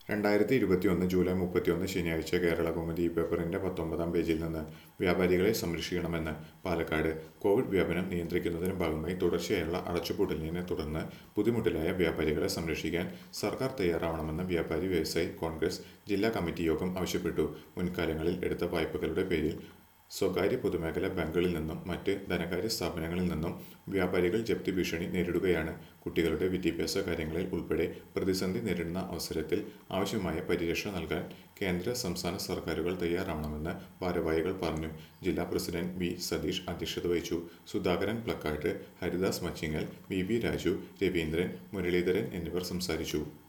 രണ്ടായിരത്തി ഇരുപത്തിയൊന്ന് ജൂലൈ മുപ്പത്തിയൊന്ന് ശനിയാഴ്ച കേരള കൗമുദി പേപ്പറിന്റെ പത്തൊമ്പതാം പേജിൽ നിന്ന് വ്യാപാരികളെ സംരക്ഷിക്കണമെന്ന് പാലക്കാട് കോവിഡ് വ്യാപനം നിയന്ത്രിക്കുന്നതിന് ഭാഗമായി തുടർച്ചയായുള്ള അടച്ചുപൂട്ടലിനെ തുടർന്ന് ബുദ്ധിമുട്ടിലായ വ്യാപാരികളെ സംരക്ഷിക്കാൻ സർക്കാർ തയ്യാറാവണമെന്ന് വ്യാപാരി വ്യവസായി കോൺഗ്രസ് ജില്ലാ കമ്മിറ്റി യോഗം ആവശ്യപ്പെട്ടു മുൻകാലങ്ങളിൽ എടുത്ത വായ്പകളുടെ പേരിൽ സ്വകാര്യ പൊതുമേഖല ബാങ്കുകളിൽ നിന്നും മറ്റ് ധനകാര്യ സ്ഥാപനങ്ങളിൽ നിന്നും വ്യാപാരികൾ ജപ്തി ഭീഷണി നേരിടുകയാണ് കുട്ടികളുടെ വിദ്യാഭ്യാസ കാര്യങ്ങളിൽ ഉൾപ്പെടെ പ്രതിസന്ധി നേരിടുന്ന അവസരത്തിൽ ആവശ്യമായ പരിരക്ഷ നൽകാൻ കേന്ദ്ര സംസ്ഥാന സർക്കാരുകൾ തയ്യാറാവണമെന്ന് ഭാരവാഹികൾ പറഞ്ഞു ജില്ലാ പ്രസിഡന്റ് വി സതീഷ് അധ്യക്ഷത വഹിച്ചു സുധാകരൻ പ്ലക്കാട്ട് ഹരിദാസ് മച്ചിങ്ങൽ വി വി രാജു രവീന്ദ്രൻ മുരളീധരൻ എന്നിവർ സംസാരിച്ചു